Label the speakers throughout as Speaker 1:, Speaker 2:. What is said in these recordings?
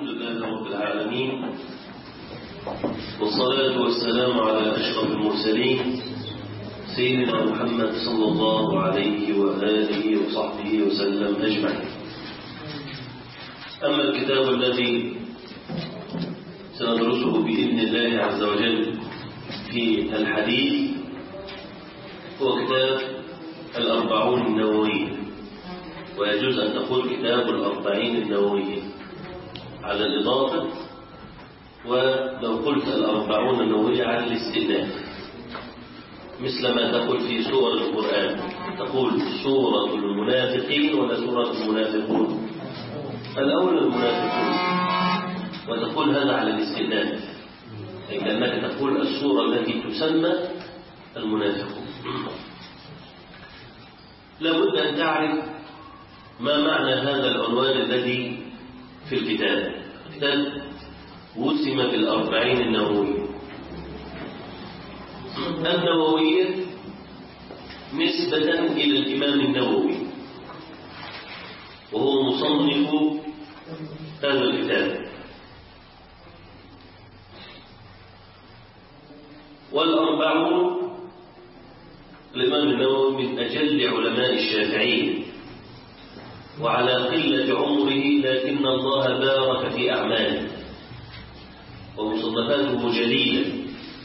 Speaker 1: لله رب العالمين والصلاة والسلام على أشرف المرسلين سيدنا محمد صلى الله عليه وآله وصحبه وسلم أجمعين أما الكتاب الذي سندرسه بإذن الله عز وجل في الحديث هو كتاب الأربعون النووية ويجوز أن تقول كتاب الأربعين النووية على الإضافة ولو قلت الأربعون النووية على الاستئناف مثل ما تقول في سور القرآن تقول سورة المنافقين ولا سورة المنافقون الأول المنافقون وتقول هذا على الاستئناف أي كأنك تقول السورة التي تسمى المنافقون لابد أن تعرف ما معنى هذا العنوان الذي في الكتاب الكتاب وسم بالأربعين النووية النووية نسبة إلى الإمام النووي وهو مصنف هذا الكتاب والأربعون الإمام النووي من أجل علماء الشافعية وعلى قلة عمره لكن الله بارك في أعماله ومصنفاته جليلة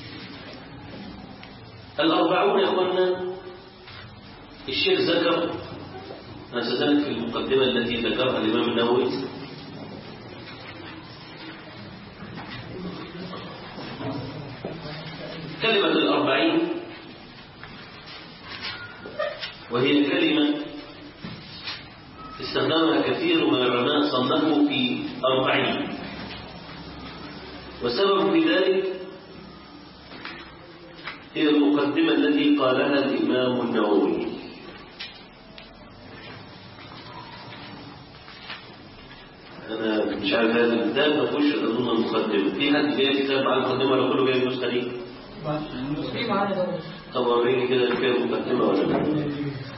Speaker 1: الأربعون يا أخوانا الشيخ ذكر أنا سألت في المقدمة التي ذكرها الإمام النووي كلمة الأربعين وهي كلمة استخدمها كثير من العلماء صنفوا في أربعين وسبب في ذلك هي المقدمة التي قالها الإمام النووي أنا مش عارف هذا الكتاب ما فيهوش أظن المقدمة في حد جاي كتاب على المقدمة ولا كله جاي نسخة دي؟ طب وريني كده كده المقدمة ولا لا؟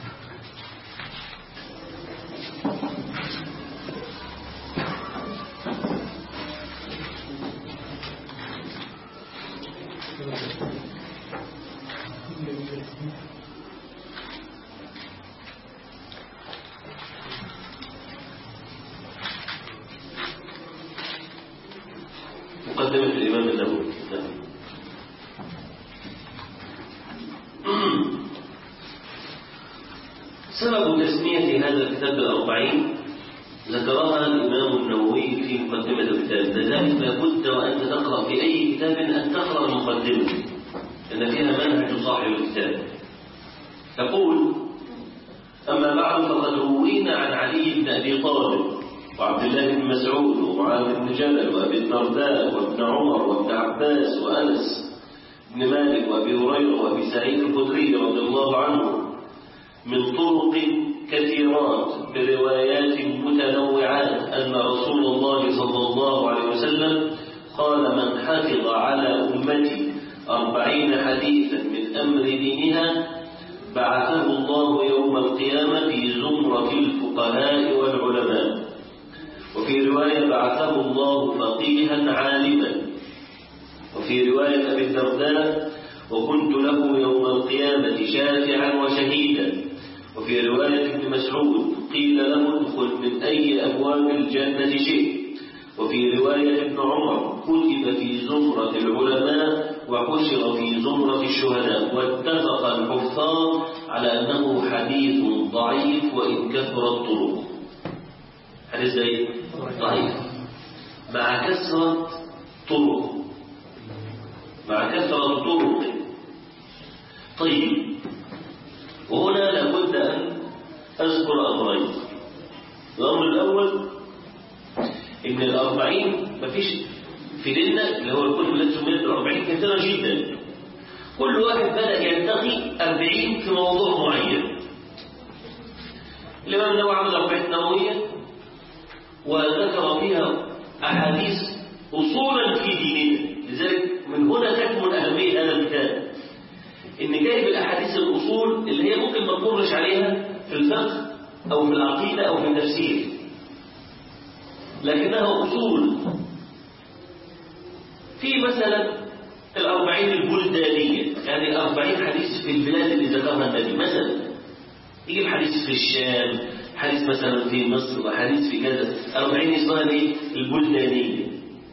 Speaker 1: مقدمة الإمام النووي سبب تسمية هذا الكتاب الأربعين ذكرها الإمام النووي في مقدمة الكتاب لذلك لابد وأنت تقرأ في أي كتاب أن تقرأ المقدمة لأن فيها منهج صاحب الكتاب تقول أما بعد فقد روينا عن علي بن أبي طالب وعبد الله بن مسعود ومعاذ بن جبل وابي الدرداء وابن عمر وابن عباس وانس بن مالك وابي هريره وابي سعيد الخدري رضي الله عنه من طرق كثيرات بروايات متنوعات ان رسول الله صلى الله عليه وسلم قال من حفظ على امتي أربعين حديثا من أمر دينها بعثه الله يوم القيامة في زمرة الفقهاء والعلماء وفي رواية بعثه الله فقيها عالما وفي رواية أبي الدرداء وكنت له يوم القيامة شافعا وشهيدا وفي رواية ابن مسعود قيل له ادخل من أي أبواب الجنة شئت وفي رواية ابن عمر كتب في زمرة العلماء وحشر في زمرة الشهداء واتفق الحفاظ على أنه حديث ضعيف وإن كثر الطرق حديث زي ضعيف مع كثرة طرق مع كثرة طرق طيب وهنا لابد أن أذكر أمرين الأمر الأول إن الأربعين مفيش في ديننا اللي هو الكتب التي سميت الأربعين كثيرة جدا كل واحد بدأ ينتقي أربعين في موضوع معين الإمام النووي عمل أربعين نووية وذكر فيها أحاديث أصولا في ديننا لذلك من هنا تكمن أهمية هذا الكتاب إن جايب الأحاديث الأصول اللي هي ممكن ما تمرش عليها في الفقه أو في العقيدة أو في التفسير لكنها أصول في مثلا الأربعين البلدانية يعني الأربعين حديث في البلاد اللي ذكرها النبي مثلا يجيب حديث في الشام حديث مثلا في مصر وحديث في كذا أربعين اسمها ايه البلدانية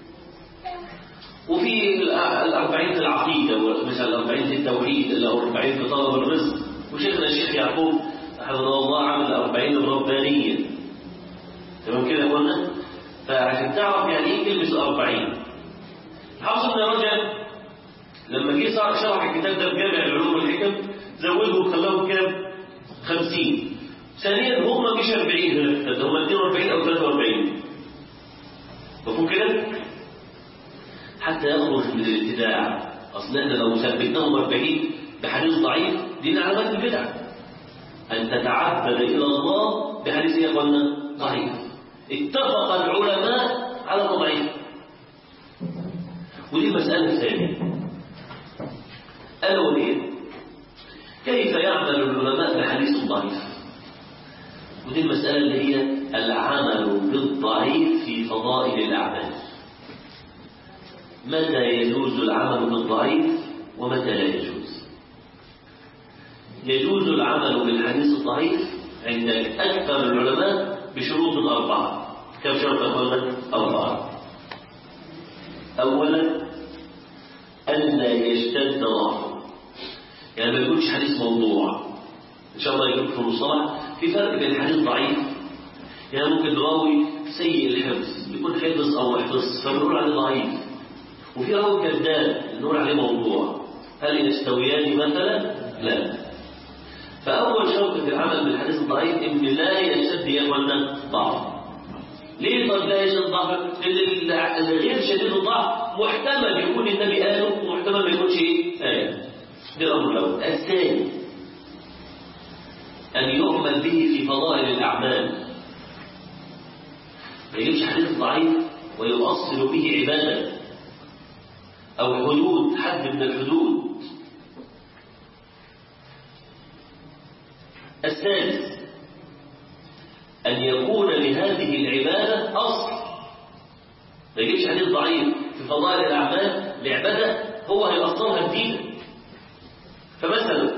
Speaker 1: وفي الأربعين في العقيدة مثلا الأربعين في التوحيد الأربعين في طلب الرزق وشيخنا الشيخ يعقوب حفظه الله عمل الأربعين الربانية تمام كده قلنا فعشان تعرف يعني ايه كلمة الأربعين حافظ بن رجب لما جه صار شرح الكتاب ده بجامع العلوم والحكم زوده وخلاهم كام؟ 50 ثانيا هم مش 40 هنا هم 42 او 43 مفهوم كده؟ حتى يخرج من الابتداع اصل احنا لو ثبتناهم 40 بحديث ضعيف دي من علامات البدع ان تتعبد الى الله بحديث ايه يا اخوانا؟ ضعيف اتفق العلماء على ضعيف ودي مسألة ثانية ألا وهي كيف يعمل العلماء بحديث ضعيف ودي المسألة اللي هي العمل بالضعيف في فضائل الأعمال متى يجوز العمل بالضعيف ومتى لا يجوز يجوز العمل بالحديث الضعيف عند أكثر العلماء بشروط أربعة كم شرط أخوانا؟ أربعة أولا ألا يشتد ضعفه يعني ما يكونش حديث موضوع إن شاء الله يكون في المصطلح في فرق بين حديث ضعيف يعني ممكن راوي سيء الحفظ يكون حفظ أو حفظ فبنقول عليه ضعيف وفي راوي كذاب نقول عليه موضوع هل يستويان مثلا؟ لا فأول شرط في العمل بالحديث الضعيف إن لا يشتد يا إخوانا ضعف ليه طب لا يشد ضعف؟ لأن الغير شديد الضعف محتمل يكون النبي قاله ومحتمل ما يكونش ايه؟ آية. ده الأمر الأول. الثاني أن يعمل به في فضائل الأعمال. ما يجيبش حديث ضعيف ويؤصل به عبادة أو حدود حد من الحدود. الثالث أن يكون لهذه العبادة أصل ما يجيبش حديث ضعيف في فضائل الأعمال لعبادة هو هيأصلها جديدة فمثلا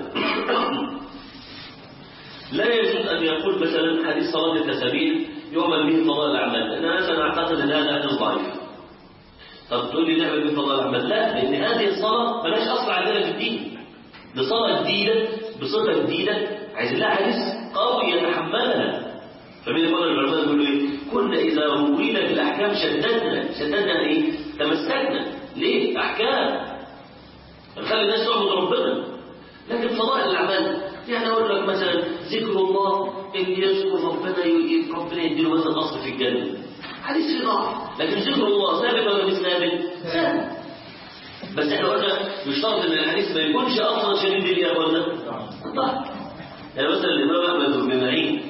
Speaker 1: لا يجوز أن يقول مثلا حديث صلاة التسابيح يعمل به فضائل الأعمال أنا مثلا أعتقد أن هذا حديث ضعيف طب تقول لي نعمل به فضائل الأعمال لا لأن هذه الصلاة ملاش أصل عندنا في الدين دي صلاة جديدة بصفة جديدة عايز لها حديث قوي يتحملها فمن يقول العلماء يقولوا ايه كنا اذا روينا بالاحكام شددنا شددنا ايه تمسكنا ليه احكام نخلي الناس تعبد ربنا لكن فضائل الاعمال يعني اقول لك مثلا ذكر الله اللي يذكر ربنا ربنا يديله مثلا اصل في الجنه حديث في ضعف لكن ذكر الله ثابت ولا مش ثابت؟ ثابت بس احنا قلنا يشترط ان الحديث ما يكونش اصلا شديد اللي يا اخوانا ضعف يعني مثلا الامام احمد بن معين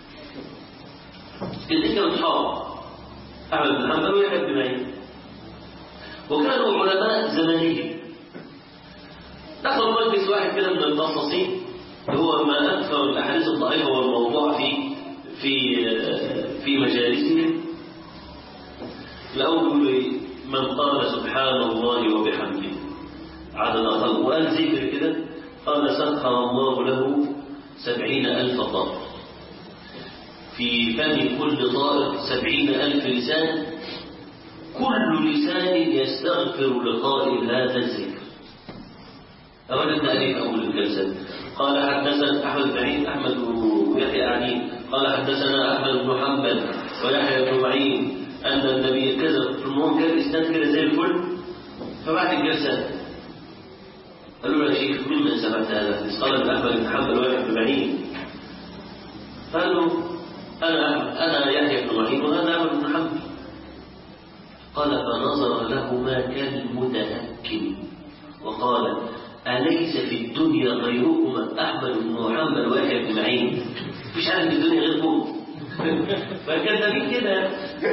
Speaker 1: اللي كانوا اصحاب احمد بن حنبل ويحيى بن معين وكانوا علماء زمانيه دخلوا مجلس واحد كده من المخصصين هو ما اكثر الاحاديث الضعيفه والموضوع في في في مجالسهم لقوا من قال سبحان الله وبحمده عدد خلق وقال ذكر كده قال سخر الله له سبعين ألف طائر في فم كل طائر سبعين ألف لسان كل لسان يستغفر لقائل هذا الذكر أولا تأليف أول الجلسة قال حدثنا أحمد بن معين أحمد ويحيى يعني قال حدثنا أحمد بن حنبل ويحيى بن معين أن النبي كذا المهم كان الإسناد كده زي الفل فبعد الجلسة قالوا له يا شيخ ممن سمعت هذا الحديث؟ قال ابن أحمد بن حنبل ويحيى بن معين قال له أنا أنا يحيى بن معين وأنا أحمد بن حنبل قال فنظر لهما كالمتهكم وقال أليس في الدنيا غيركما أحمد بن محمد ويحيى بن معين مفيش حاجة في الدنيا غيركم فكذابين كده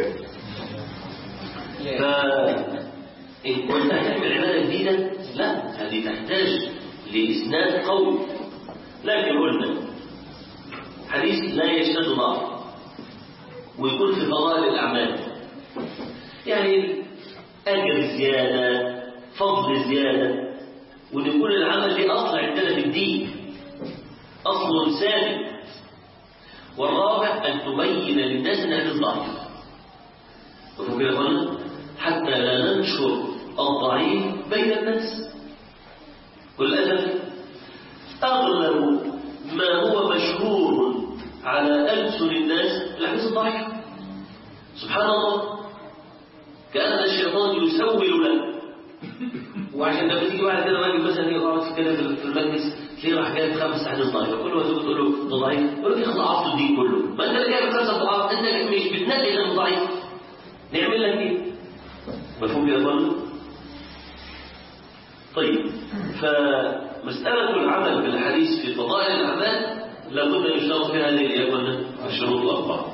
Speaker 1: فإن كنت هتعمل عبادة جديدة لا هذه تحتاج لإسناد قوي لكن قلنا حديث لا يشتد ضعف ويكون في فضائل الأعمال يعني أجر زيادة فضل زيادة وأن يكون العمل ليه أصل عندنا في الدين أصل ثابت والرابع أن تبين للناس أن هذا ضعيف وفي كده حتى لا ننشر الضعيف بين الناس وللأسف أغلب ما هو مشهور على ألسن الناس الحديث الضعيف سبحان الله كأن الشيطان يسول له وعشان لما تيجي بعد كده راجل مثلا يقعد كده في المجلس تلاقيه راح جايب خمس احاديث ضعيفه كل ما تقول له ده ضعيف يقول لك ياخد عصر الدين كله ما انت اللي جايب خمسه ضعاف انت مش بتنقي غير ضعيف نعمل لك ايه؟ مفهوم يا اخوانا؟ طيب فمسألة العمل بالحديث في فضائل الأعمال لابد أن يشترط فيها هذه يا اخوانا الشروط الأربعة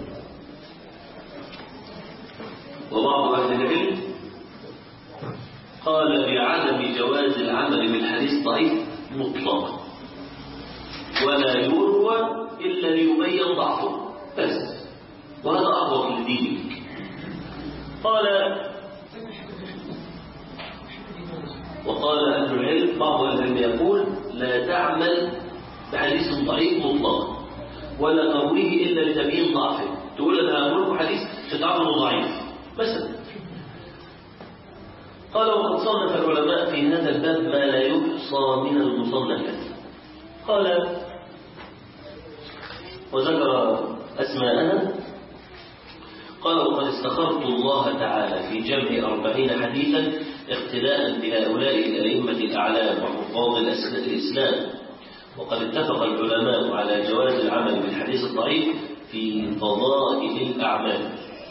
Speaker 1: وبعض أهل العلم قال بعدم جواز العمل بالحديث ضعيف مطلقا ولا يروى إلا ليبين ضعفه بس وهذا أعظم لدينك قال وقال أهل العلم بعض العلم يقول لا تعمل بحديث ضعيف مطلقا ولا ترويه إلا لتبيين ضعفه تقول أنا أقول لكم حديث تتعامل ضعيف مثلا قال وقد صنف العلماء في هذا الباب ما لا يحصى من المصنفات قال وذكر أسماءها قال وقد استخرت الله تعالى في جمع أربعين حديثا اقتداء بهؤلاء الأئمة الأعلام وحفاظ الإسلام وقد اتفق العلماء على جواز العمل بالحديث الضعيف في فضائل الأعمال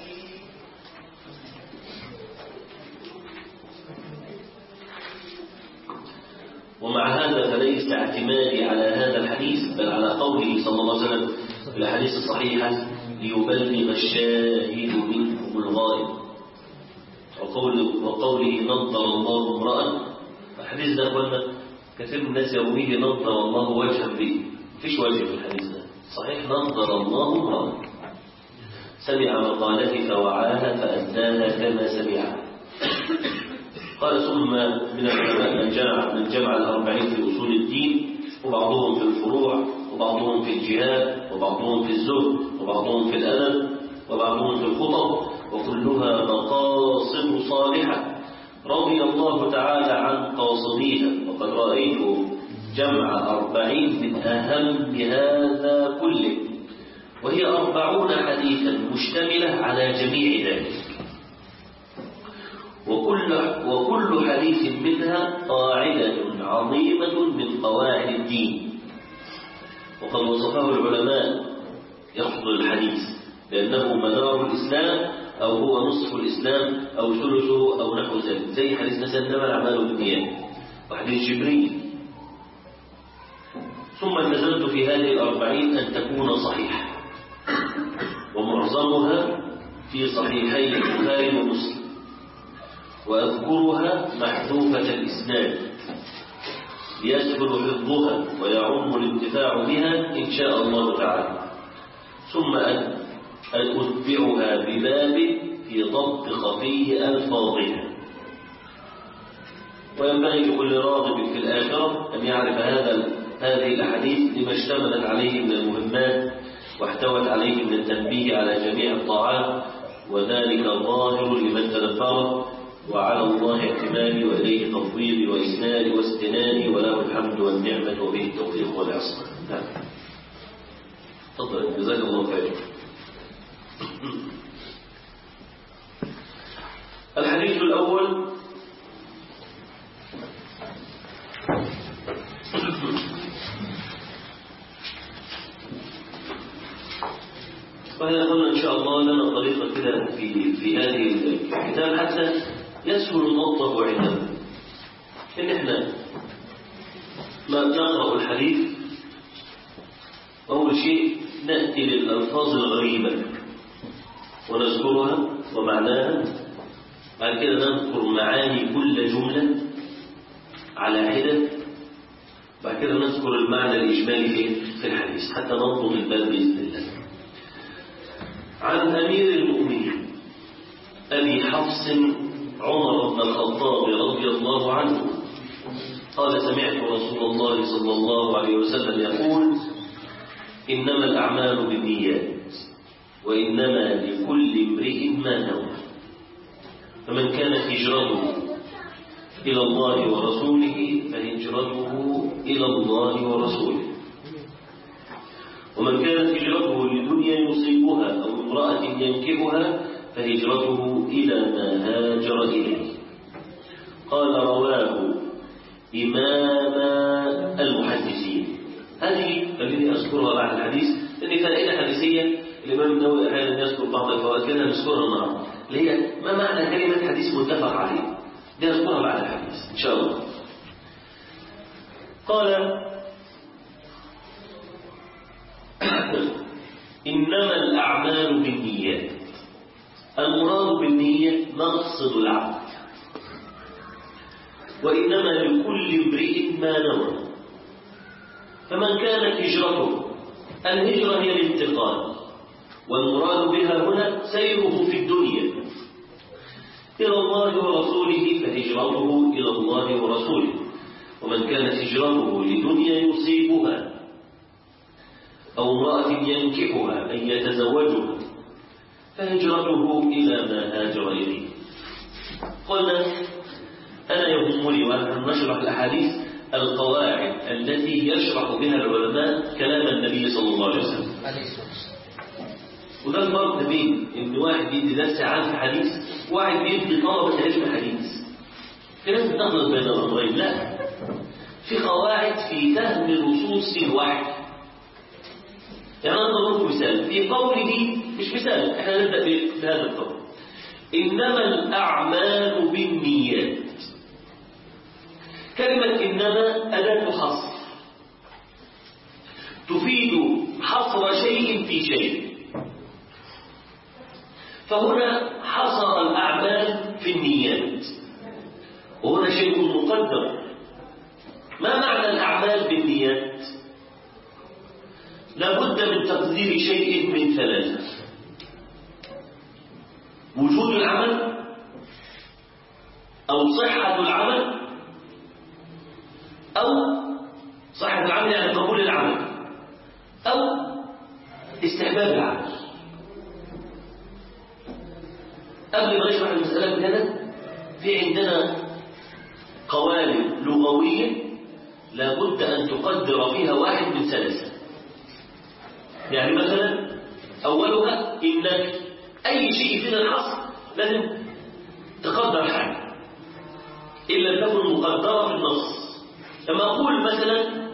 Speaker 1: ومع هذا فليس اعتمادي على هذا الحديث بل على قوله صلى الله عليه وسلم في الأحاديث الصحيحة ليبلغ الشاهد منكم الغائب وقوله, وقوله نظر الله امرأ الحديث ده قلنا كثير من الناس يرويه نظر الله وجها به فيش وجه في الحديث ده صحيح نظر الله امرأ سمع مقالتي فوعاها فأداها كما سمعها قال ثم من العلماء من جمع من جمع الأربعين في أصول الدين وبعضهم في الفروع وبعضهم في الجهاد وبعضهم في الزهد وبعضهم في الأدب وبعضهم في الخطب وكلها مقاصد صالحة رضي الله تعالى عن قاصديها وقد رأيت جمع أربعين من أهم هذا كله وهي أربعون حديثا مشتملة على جميع ذلك وكل, وكل حديث منها قاعدة عظيمة من قواعد الدين وقد وصفه العلماء يفضل الحديث لأنه مدار الإسلام أو هو نصف الإسلام أو ثلثه أو نحو ذلك زي حديث مثلا إنما الأعمال بالنيات وحديث جبريل ثم التزمت في هذه الأربعين أن تكون صحيحة ومعظمها في صحيحي البخاري ومسلم وأذكرها محذوفة الإسناد ليسهل حفظها ويعم الانتفاع بها إن شاء الله تعالى ثم أن أتبعها بباب في ضبط خفي ألفاظها وينبغي لكل راغب في الآخرة أن يعرف هذا هذه الأحاديث لما اشتملت عليه من المهمات واحتوت عليه من التنبيه على جميع الطاعات وذلك ظاهر لمن تدبره وعلى الله اعتمادي وإليه تفويضي وإسنادي واستنادي وله الحمد والنعمة وبه التوفيق والعصمة نعم تفضل جزاك الله خير الحديث الأول وهي قلنا إن شاء الله لنا طريقة كده في في هذه الكتاب حتى يسهل ضبطه عندنا إن إحنا ما نقرأ الحديث أول شيء نأتي للألفاظ الغريبة ونذكرها ومعناها بعد كده نذكر معاني كل جملة على حدة بعد كده نذكر المعنى الإجمالي في الحديث حتى نضبط الباب بإذن الله عن أمير المؤمنين أبي حفص عمر بن الخطاب رضي الله عنه قال سمعت رسول الله صلى الله عليه وسلم يقول إنما الأعمال بالنيات وإنما لكل امرئ ما نوى فمن كانت هجرته إلى الله ورسوله فهجرته إلى الله ورسوله ومن كانت هجرته لدنيا يصيبها أو امرأة ينكبها فهجرته إلى ما هاجر إليه قال رواه إمام المحدثين هذه الذي أذكرها بعد الحديث لأن فائدة حديثية الإمام النووي أحيانا يذكر بعض الفوائد كنا نذكرها النهارده اللي هي ما معنى كلمة حديث متفق عليه دي نذكرها بعد الحديث إن شاء الله قال إنما الأعمال بالنيات المراد بالنية مقصد العبد وإنما لكل امرئ ما نوى فمن كانت هجرته الهجرة هي الانتقال والمراد بها هنا سيره في الدنيا إلى الله ورسوله فهجرته إلى الله ورسوله ومن كانت هجرته لدنيا يصيبها أو امرأة ينكحها أن يتزوجها فهجرته إلى ما هاجر إليه قلنا أنا يهمني وأنا نشرح الأحاديث القواعد التي يشرح بها العلماء كلام النبي صلى الله عليه وسلم وده الفرق بين ان واحد بيدي درس عام في حديث وواحد بيدي طلبه علم حديث في ناس بتخلط بين الامرين لا في قواعد في فهم نصوص الوحي يعني انا اضرب مثال في قوله مش مثال احنا نبدا بهذا القول انما الاعمال بالنيات كلمه انما اداه حصر تفيد حصر شيء في شيء فهنا حصر الأعمال في النيات وهنا شيء مقدر ما معنى الأعمال بالنيات لابد من تقدير شيء من ثلاثة وجود العمل أو صحة العمل أو صحة العمل يعني قبول العمل أو استحباب العمل قبل ما نشرح المسألة من هنا في عندنا قوالب لغوية لابد أن تقدر فيها واحد من ثلاثة يعني مثلا أولها إنك أي شيء فينا الحصر لازم تقدر حاجة إن لم تكن مقدرة في النص لما أقول مثلا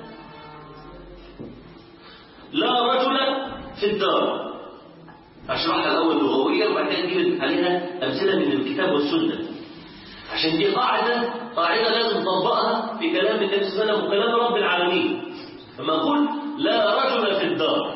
Speaker 1: لا رجل في الدار أشرحها الأول لغويا وبعد كده نجيب عليها أمثلة من الكتاب والسنة عشان دي قاعدة قاعدة لازم نطبقها في كلام النبي صلى الله عليه وسلم وكلام رب العالمين لما أقول لا رجل في الدار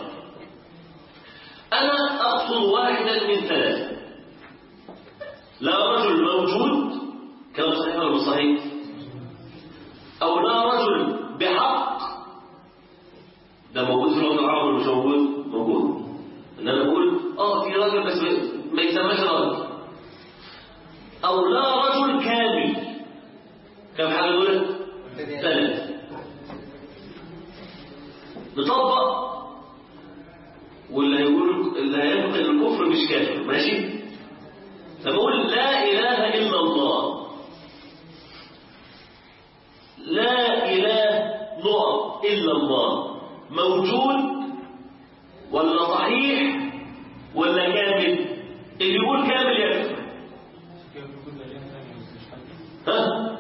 Speaker 1: أنا أقصد واحدا من ثلاثة لا رجل موجود كما صحيح ولا صحيح أو لا رجل بحق ده موجود في الوطن العربي ولا مش موجود؟ موجود ان انا اقول اه في راجل بس ما يسماش راجل او لا رجل كامل كم حاجه دول ثلاث نطبق واللي هيقول اللي هينقل الكفر مش كافر ماشي فبقول لا اله الا الله لا اله نقط الا الله موجود ولا صحيح ولا كامل اللي يقول كامل يكفر ها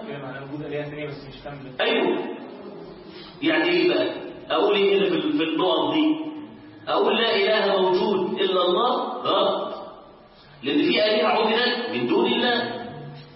Speaker 1: ايوه يعني ايه بقى اقول ايه هنا في النقط دي اقول لا اله موجود الا الله غلط لان في الهه عبدت من دون الله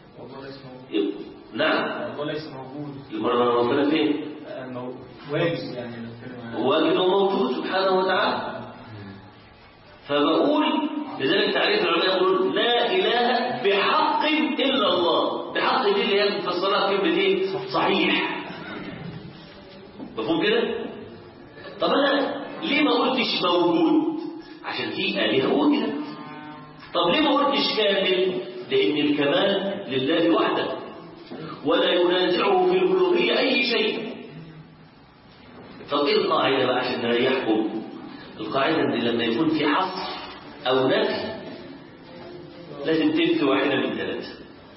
Speaker 1: نعم
Speaker 2: هو ليس موجود
Speaker 1: المره ربنا فين
Speaker 2: واجب يعني
Speaker 1: واجب وموجود سبحانه وتعالى فبقول لذلك تعريف العلماء يقول لا إله بحق إلا الله بحق دي اللي هي مفسرها كلمة ايه؟ صحيح مفهوم كده؟ طب أنا ليه ما قلتش موجود؟ عشان في آلهة وجدت طب ليه ما قلتش كامل؟ لأن الكمال لله وحده ولا ينازعه في الألوهية أي شيء طب إيه القاعدة بقى عشان نريحكم القاعدة إن لما يكون في حصر أو نفي لازم تنفي واحدة من ثلاثة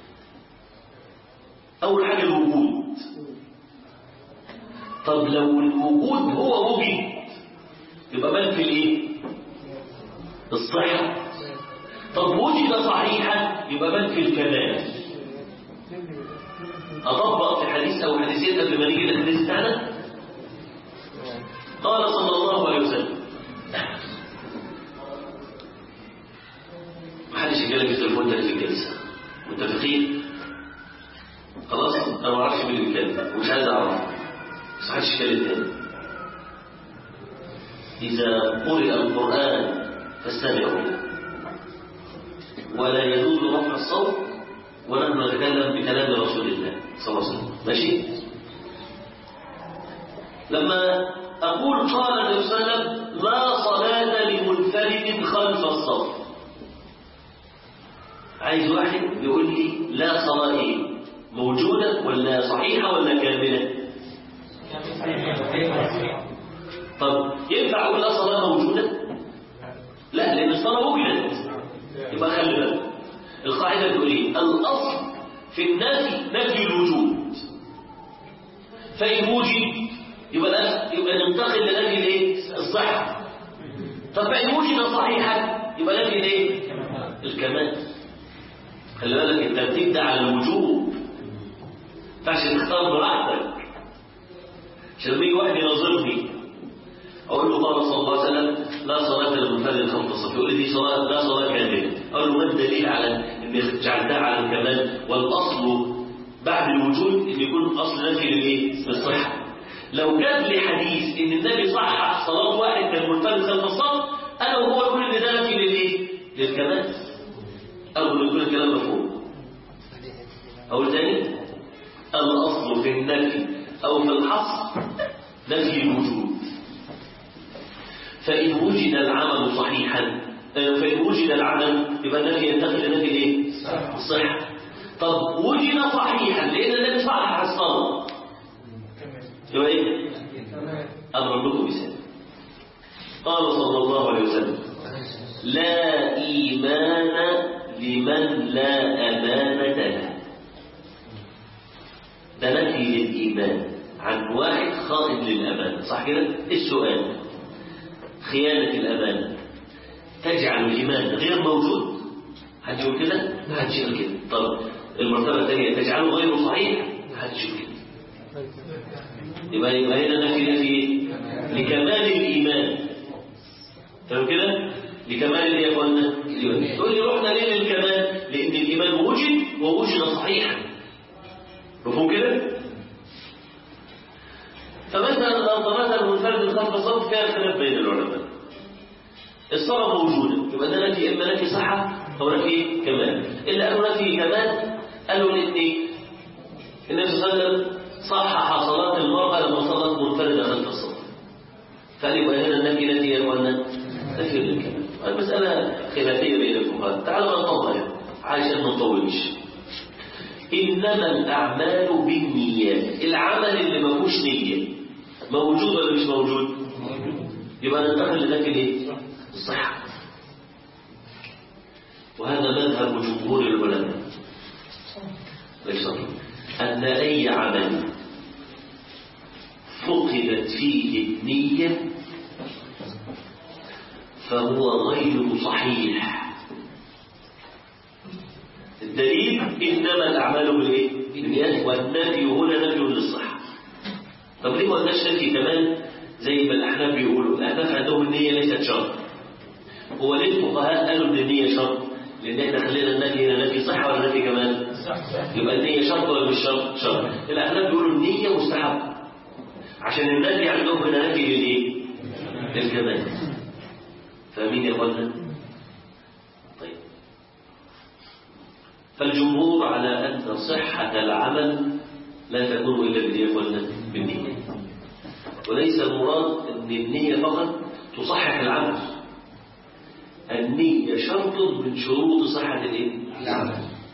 Speaker 1: أول حاجة الوجود طب لو الوجود هو وجد يبقى منفي الايه الصحة طب وجد صحيحا يبقى منفي الكمال أطبق في حديث أو حديثين قبل ما نيجي للحديث بتاعنا قال صلى الله عليه وسلم محدش يجيلك التليفون ده في الجلسة متفقين خلاص انا ما اعرفش مين اللي بيتكلم ومش عايز اعرف بس محدش يتكلم تاني اذا قرئ القران فاستمعوا له ولا يجوز رفع الصوت ونحن نتكلم بكلام رسول الله صلى الله عليه وسلم ماشي لما اقول قال النبي صلى الله عليه وسلم لا صلاه لمنفرد خلف الصف عايز واحد يقول لي لا صلاه ايه موجودة ولا صحيحة ولا كاملة طب ينفع أقول لا صلاة موجودة لا لأن الصلاة وجدت يبقى خلي بالك القاعدة تقول ايه الأصل في النفي نفي الوجود فإن وجد يبقى لا يبقى ننتقل لنفي الايه الصحة طب فإن وجد صحيحا يبقى نفي الايه الكمال خلي بالك انت بتبدا على الوجوب فعشان تختار براحتك عشان لما يجي واحد يناظرني اقول له قال صلى الله عليه وسلم لا صلاه للمنفرد خلف الصف يقول لي دي صلاه لا صلاه كامله اقول له ما الدليل على ان جعلتها على الكمال والاصل بعد الوجود ان يكون اصل نفي للايه؟ للصحه لو جاب لي حديث ان النبي صحح صلاه واحد كالمنفرد خلف الصف انا وهو يقول ان ده نفي للايه؟ للكمال او يكون الكلام مفهوم اقول تاني الأصل في النفي أو في الحصر نفي الوجود فإن وجد العمل صحيحا فإن وجد العمل يبقى النفي ينتقل لنفي الايه؟ الصحة طب وجد صحيحا لأن النبي صحح الصلاة يبقى ايه؟ أضرب لكم مثال قال صلى الله عليه وسلم لا إيمان لمن لا أمانة له ده نفي للإيمان عن واحد خائن للأمانة صح كده؟ السؤال خيانة الأمانة تجعل الإيمان غير موجود حد يقول كده؟ ما حدش يقول كده طب المرتبة الثانية تجعله غير صحيح ما حدش يقول كده يبقى يبقى هنا نفي نفي لكمال الإيمان فاهم كده؟ لكمال اللي يا اخوانا تقول لي رحنا ليه للكمال؟ لأن الإيمان وجد ووجد صحيحا مفهوم كده؟ فمثلا لو طلبت المنفرد خلف الصف فيها خلاف بين العلماء. الصلاة موجودة يبقى ده نفي إما نفي صحة أو نفي كمال. اللي قالوا نفي كمال قالوا الاثنين. النبي صلى الله عليه وسلم صحح صلاة المرأة لما صلت منفردة خلف الصف. فقال يبقى هنا النفي نفي يا اخوانا نفي للكمال. المسألة خلافية بين الفقهاء. تعالوا نطبق عشان ما نطولش. إنما الأعمال بالنيات العمل اللي ما فيهوش نية موجود ولا مش موجود يبقى ننتقل لذلك الايه الصحة وهذا مذهب جمهور العلماء ليس أن أي عمل فقدت فيه النية فهو غير صحيح الدليل إنما الأعمال بالإيه؟ بالنيات والنفي هنا نفي للصحة. طب ليه ما قلناش نفي كمان زي ما الأحناف بيقولوا؟ الأحناف عندهم النية ليست شرط. هو ليه الفقهاء قالوا إن النية شرط؟ لأن إحنا خلينا النفي هنا نفي صحة ولا نفي كمان؟ يبقى النية شرط ولا مش شرط؟ شرط. الأحناف بيقولوا النية مستحب. عشان النفي عندهم هنا نفي للإيه؟ للكمال. فاهمين يا إخوانا؟ طيب. فالجمهور على أن صحة العمل لا تكون إلا بالنية قلنا بالنية وليس المراد أن النية فقط تصحح العمل النية شرط من شروط صحة العمل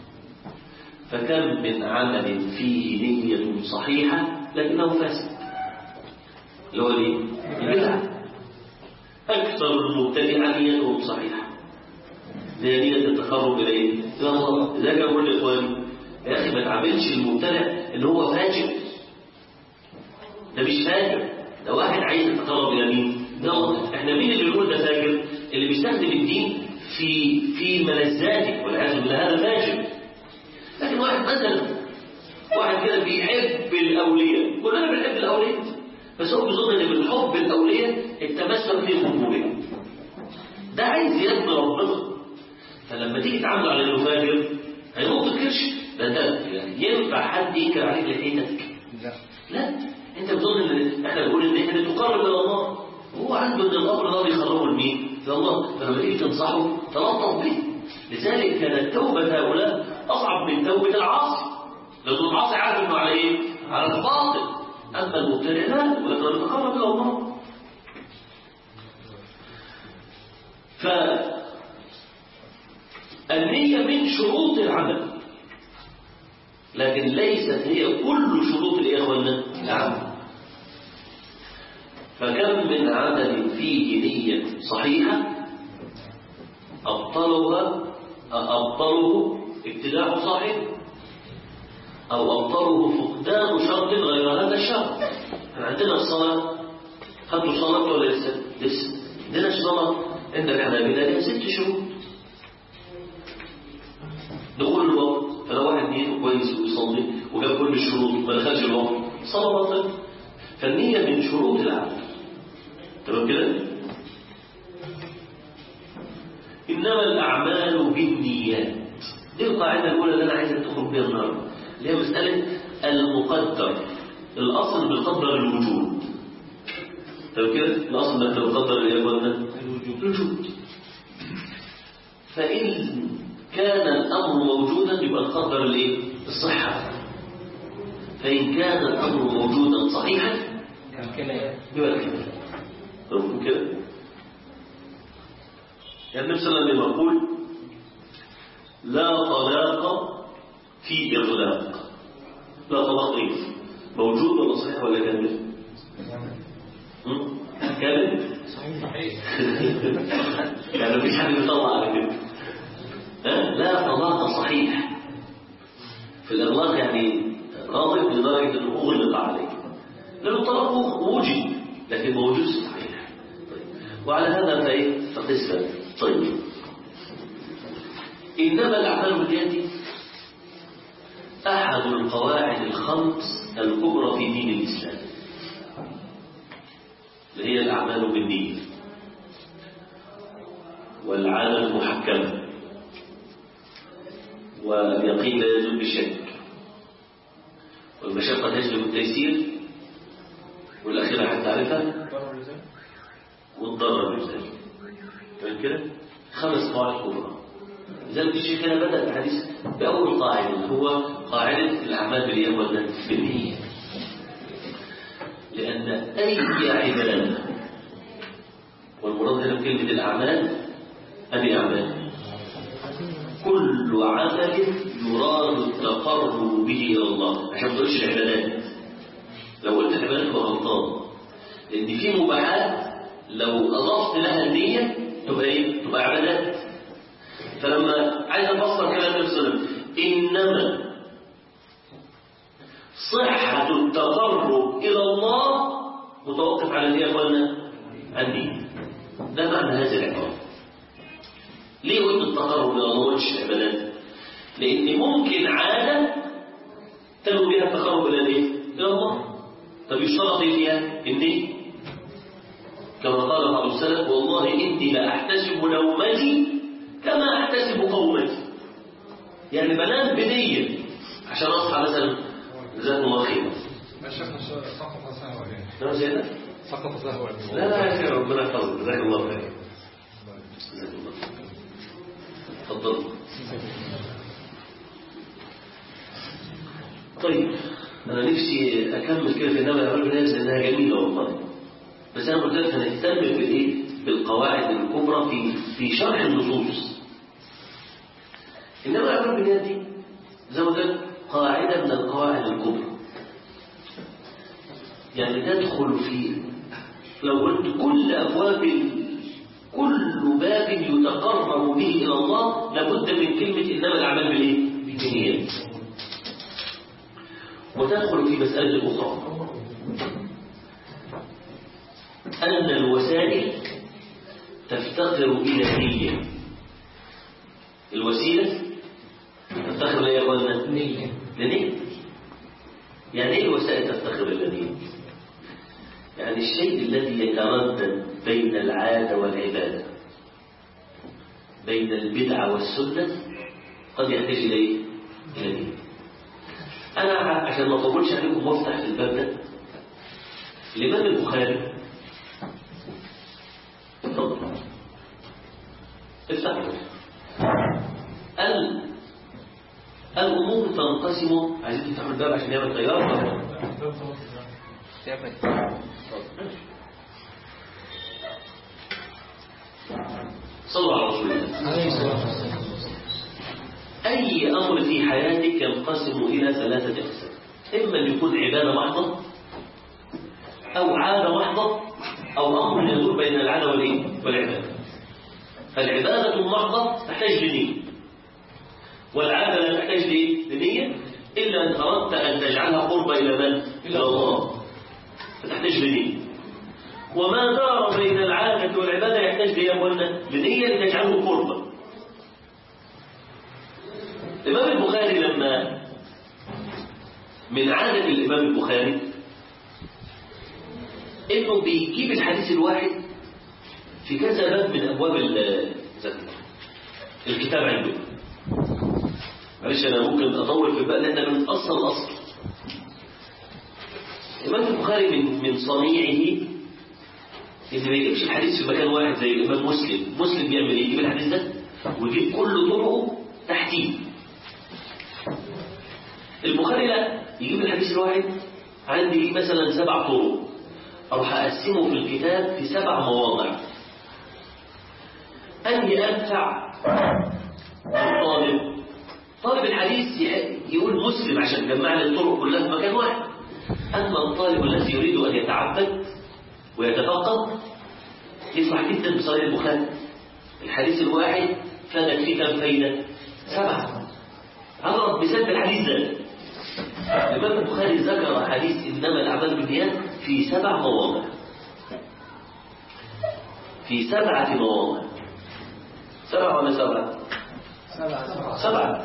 Speaker 1: فكم من عمل فيه نية صحيحة لكنه فاسد اللي هو الايه؟ البدعة أكثر المبتدعة نيتهم صحيحة هي نية التقرب إلى إيه؟ إلى الله إذا كان أقول لإخواني يا أخي ما تعاملش المبتدع إن هو فاجر ده مش فاجر ده واحد عايز يتقرب إلى مين؟ ده الله إحنا مين اللي بيقول ده فاجر؟ اللي بيستخدم الدين في في ملذاته والعياذ بالله هذا فاجر لكن واحد مثلا واحد كده بيحب الأولياء كلنا بنحب الأولياء بس هو بيظن ان بالحب الاولياء التمسك في قلوبهم ده عايز يرضي ربنا فلما تيجي تعامله على انه فاجر هينط الكرش ده ده يعني ينفع حد ينكر عليك لحيتك
Speaker 2: لا
Speaker 1: لا انت بتظن ان احنا بنقول ان احنا تقرب الى الله هو عنده ان الامر ده بيخرجه لمين؟ الى الله فلما تيجي تنصحه تلطف به لذلك كانت توبه هؤلاء اصعب من توبه العاصي لان العاصي عارف انه على ايه؟ على الباطل اما المبتدع لا ولكن يتقرب الى الله فالنية من شروط العمل لكن ليست هي كل شروط الإخوة العمل فكم من عمل فيه نية صحيحة أبطلها أبطله ابتداع صاحبه أو أبطله فقدان شرط غير هذا الشرط احنا عندنا الصلاة خدوا الصلاة ولا لسه؟ لسه عندنا الصلاة عند الحنابلة لها ست شروط دخول الوقت فلو واحد نيته كويس ويصلي وجاب كل الشروط ما دخلش الوقت صلاة باطلة فالنية من شروط العمل تمام كده؟ إنما الأعمال بالنيات دي القاعدة الأولى اللي أنا عايزك تخرج بيها النهارده اللي هي مسألة المقدر الأصل بقدر الوجود تمام كده؟ الأصل انك بقدر إيه يا إخوانا؟ الوجود فإن كان الأمر موجودا يبقى نقدر الإيه؟ الصحة فإن كان الأمر موجودا صحيحا
Speaker 2: كلام
Speaker 1: يبقى الكمال مفهوم كده؟ يعني النبي صلى الله عليه وسلم يقول لا طلاق في إغلاق لا طلاق إيه؟ موجود ولا صحيح ولا كامل؟ هم؟ كامل؟
Speaker 2: صحيح
Speaker 1: يعني مفيش حد بيطلع على كده ها؟ لا طلاق صحيح في الإغلاق يعني غاضب لدرجة أنه أغلق عليه لأن الطلاق وجد لكن موجود صحيح طيب. وعلى هذا فإيه؟ فقس طيب إنما الأعمال باليد أحد القواعد الخمس الكبرى في دين الإسلام اللي هي الأعمال بالنية والعادة المحكمة واليقين لا يزول بالشك والمشقة تجلب التيسير والأخيرة حتى تعرفها والضرر بالذات تمام كده خمس قواعد كبرى لذلك الشيخ هنا بدأ الحديث بأول قاعدة اللي هو قاعدة الأعمال باليد والنفس بالنية لأن أي عبادة والمراد هنا بكلمة الأعمال أبي أعمال كل عمل يراد التقرب به إلى الله عشان ما تقولش العبادات لو قلت العبادات يبقى غلطان لأن في مباحات لو أضفت لها النية تبقى إيه؟ تبقى عبادات فلما عايز أفسر كلام النبي صلى الله عليه وسلم إنما صحة التقرب إلى الله متوقف على النية ولا النية ده معنى هذه العبارة ليه قلت التقرب إلى الله وش العبادات لأن ممكن عادة تنوي بها التقرب إلى الإيه؟ إلى الله طب يشترط إيه فيها النية كما قال بعض السلف والله إني لأحتسب نومتي كما أحتسب قومتي يعني بنام بنية عشان أصحى مثلا جزاكم الله خير
Speaker 3: الشيخ سقط سهوا عليه
Speaker 1: نعم زي ده؟
Speaker 3: سقط سهوا عليه
Speaker 1: لا لا يا شيخ ربنا يحفظك جزاك الله خير جزاك الله خير تفضل طيب انا نفسي اكمل كده في انما يعملوا الناس لانها جميله والله بس انا قلت لك هنهتم بالايه بالقواعد الكبرى في في شرح النصوص انما يعملوا بالناس دي زي ما قلت قاعدة من القواعد الكبرى يعني تدخل في لو قلت كل أبواب كل باب يتقرب به إلى الله لابد من كلمة إنما الأعمال بالإيه؟ بالنيات وتدخل في مسألة أخرى أن الوسائل تفتقر إلى النية الوسيلة تفتقر إلى إيه
Speaker 2: نية
Speaker 1: لنية يعني إيه الوسائل تفتقر إلى النية يعني الشيء الذي يتردد بين العادة والعبادة بين البدعة والسنة قد يحتاج إلى إيه؟ إلى نية أنا عشان ما أطولش عليكم وافتح في الباب ده الإمام البخاري اتفضل افتح ال الأمور تنقسم عايزين تفتحوا الباب عشان يعمل طيارة صلوا على رسول الله
Speaker 2: عليه الصلاة والسلام
Speaker 1: أي أمر في حياتك ينقسم إلى ثلاثة أقسام إما أن يكون عبادة محضة أو عادة محضة أو أمر يدور بين العادة والإيه؟ والعبادة فالعبادة المحضة تحتاج لنية والعادة لا تحتاج لإيه؟ لنية إلا أن أردت أن تجعلها قربة إلى من؟ إلى الله فتحتاج لنية وما دار بين العادة والعبادة يحتاج لإيه يا أخوانا؟ لنية لتجعله قربة الإمام البخاري لما من عادة الإمام البخاري إنه بيجيب الحديث الواحد في كذا باب من أبواب ال- الكتاب عنده معلش أنا ممكن أطول في الباب لأن من أصل الأصل الإمام البخاري من من صنيعه إن ما يجيبش الحديث في مكان واحد زي الإمام مسلم مسلم بيعمل إيه؟ يجيب الحديث ده ويجيب كل طرقه تحتيه البخاري لا يجيب الحديث الواحد عندي مثلا سبع طرق أروح أقسمه في الكتاب في سبع مواضع أنهي أنفع الطالب طالب الحديث ي- يقول مسلم عشان جمع لي الطرق كلها في مكان واحد أما الطالب الذي يريد أن يتعبد ويتفقه يفرح جدا بصحيح البخاري الحديث الواحد كانت فيه كم فايدة؟ سبعة أضرب مثال بالحديث ده الإمام البخاري ذكر حديث إنما الأعمال بالنيات في سبع مواضع في سبعة مواضع سبعة ولا سبعة؟
Speaker 2: سبعة
Speaker 1: سبعة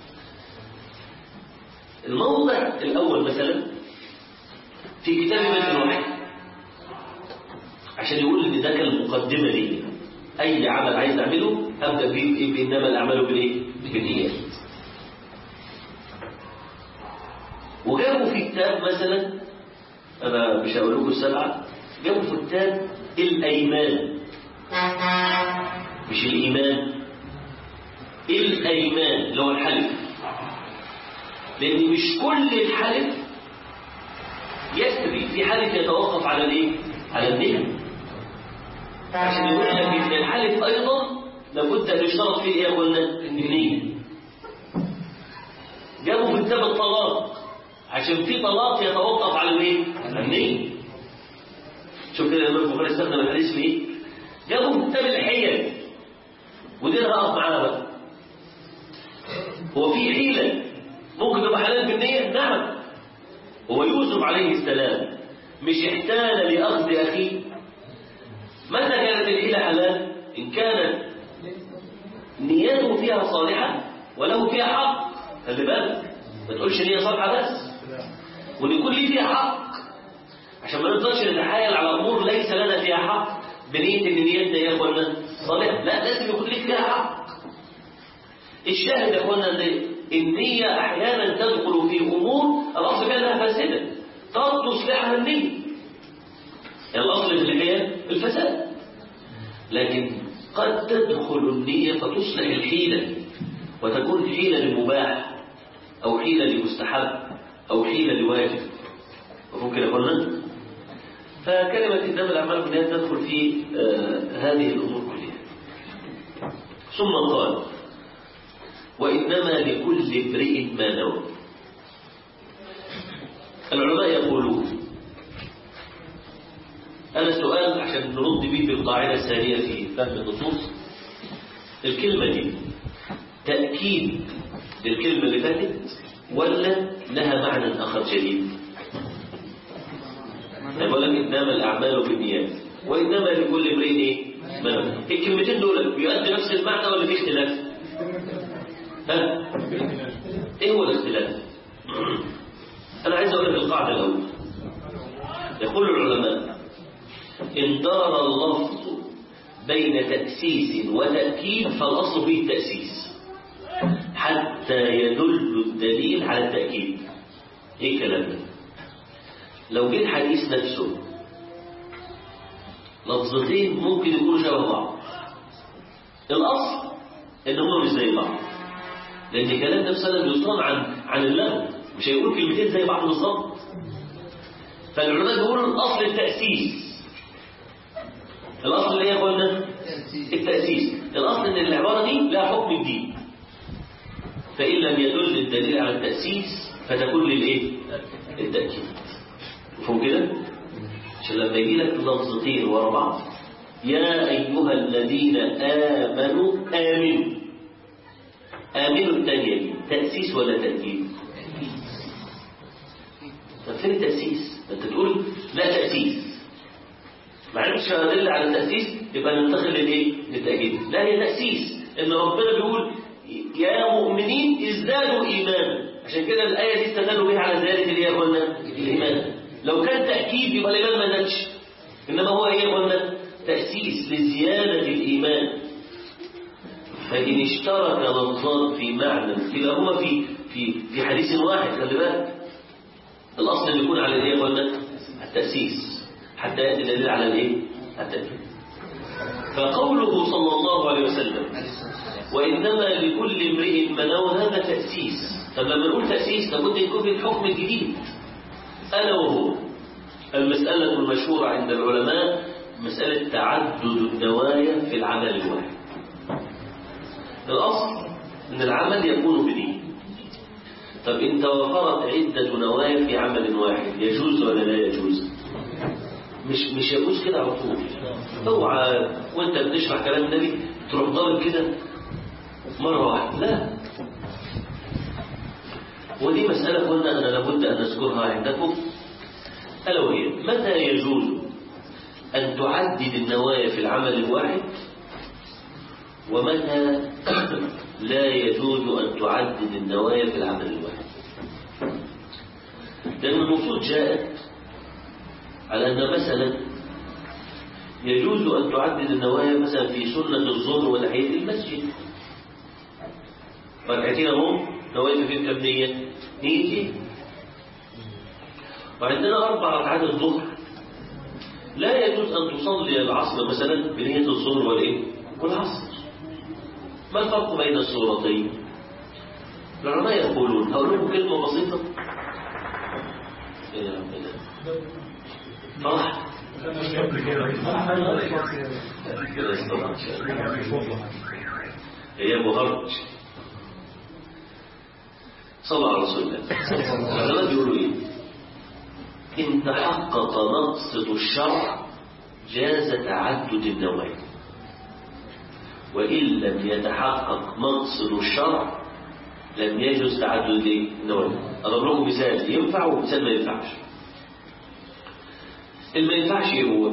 Speaker 1: الموضع الأول مثلا في كتاب مثل واحد عشان يقول إن ده كالمقدمة دي أي عمل عايز أعمله أبدأ بيه بإنما الأعمال بالإيه؟ بالنيات وجابوا في كتاب مثلا أنا مش هقول لكم السبعة جابوا في كتاب الأيمان مش الإيمان الأيمان اللي هو الحلف لأن مش كل الحلف يسري في حلف يتوقف على الايه؟ على النية عشان يقول لك ان الحلف ايضا لابد ان يشترط فيه ايه يا قلنا؟ النية جابوا في كتاب الطلاق عشان في طلاق يتوقف على الايه؟ على النية شوف كده الامام البخاري استخدم الحديث في ايه؟ جابوا في كتاب الحيل ودي انا هقف معاها بقى هو في حيلة ممكن تبقى حلال بالنية؟ نعم هو يوسف عليه السلام مش احتال لأخذ أخيه متى كانت الحيلة حلال؟ إن كانت نيته فيها صالحة وله فيها حق خلي بالك ما تقولش نية صالحة بس وان يكون لي فيها حق عشان ما نفضلش نتحايل على امور ليس لنا فيها حق بنية ان نيتنا يا اخوانا صالحة لا لازم يكون لك فيها حق الشاهد يا اخوانا ان النية احيانا تدخل في امور الاصل فيها انها فاسدة قد تصلحها النية يعني الاصل في الحياة الفساد لكن قد تدخل النية فتصلح الحيلة وتكون حيلة للمباح أو حيلة لمستحب أو حيلة لواجب مفهوم كده قلنا فكلمة إنما الأعمال بالنيات تدخل في آه هذه الأمور كلها ثم قال وإنما لكل امرئ ما نوى العلماء يقولون أنا سؤال عشان نرد بيه بالقاعدة الثانية في فهم النصوص الكلمة دي تأكيد للكلمة اللي فاتت ولا لها معنى آخر جديد يقول لك إنما الأعمال بالنيات وإنما لكل امرئ إيه؟ ما نوى. الكلمتين دول بيؤدي نفس المعنى ولا في اختلاف؟ ها؟ إيه هو الاختلاف؟ أنا عايز أقول لك القاعدة الأول يقول العلماء إن دار اللفظ بين تأسيس وتأكيد فالأصل فيه التأسيس حتى يدل الدليل على التأكيد إيه الكلام ده؟ لو جه الحديث نفسه لفظتين ممكن يكونوا شبه بعض الأصل إن هما مش زي بعض لأن كلام النبي صلى الله عليه وسلم يصان عن عن اللغو مش هيقول كلمتين زي بعض بالظبط فالعلماء بيقولوا الأصل التأسيس الأصل اللي هي قلنا التأسيس الأصل إن العبارة دي لها حكم الدين فإن لم يدل الدليل على التأسيس فتكون للإيه؟ التأكيد مفهوم كده؟ عشان لما يجي لك لفظتين ورا بعض يا أيها الذين آمنوا آمنوا آمنوا الثانية دي تأسيس ولا تأكيد؟ طب فين التأسيس؟ أنت تقول لا تأسيس ما عرفتش أدل على التأسيس يبقى ننتقل للإيه؟ للتأكيد لا هي تأسيس إن ربنا بيقول يا مؤمنين ازدادوا إيمانا عشان كده الآية دي استدلوا بها على ذلك اللي هي قلنا الإيمان لو كان تأكيد يبقى الإيمان ما زادش إنما هو إيه قلنا تأسيس لزيادة الإيمان فإن اشترك لفظان في معنى كلاهما في في في حديث واحد خلي بالك الأصل اللي يكون على الإيه قلنا التأسيس حتى يأتي الدليل على الإيه التأكيد فقوله صلى الله عليه وسلم وإنما لكل امرئ ما نوى هذا تأسيس فلما نقول تأسيس لابد يكون في الحكم الجديد ألا وهو المسألة المشهورة عند العلماء مسألة تعدد النوايا في العمل الواحد الأصل أن العمل يكون بدين طب إن توفرت عدة نوايا في عمل واحد يجوز ولا لا يجوز مش مش يجوز كده على طول اوعى وانت بتشرح كلام النبي تروح ضارب كده مرة واحدة لا ودي مسألة قلنا أن لابد أن نذكرها عندكم ألا وهي متى يجوز أن تعدد النوايا في العمل الواحد ومتى لا يجوز أن تعدد النوايا في العمل الواحد لأن النصوص جاءت على أن مثلا يجوز أن تعدد النوايا مثلا في سنة الظهر وناحية المسجد ركعتين هم نوايا في كم نية؟ نيتين وعندنا أربع ركعات الظهر لا يجوز أن تصلي العصر مثلا بنية الظهر والإيه؟ والعصر ما الفرق بين الصورتين؟ العلماء يقولون هقول لكم كلمة بسيطة يا رب فرح كده استطاع هي مهرج صلى على رسول الله العلماء بيقولوا ايه ان تحقق مقصد الشرع جاز تعدد النوايا وان لم يتحقق مقصد الشرع لم يجوز تعدد النوايا اضرب لكم مثال ينفع ومثال ما ينفعش اللي ما ينفعش ايه هو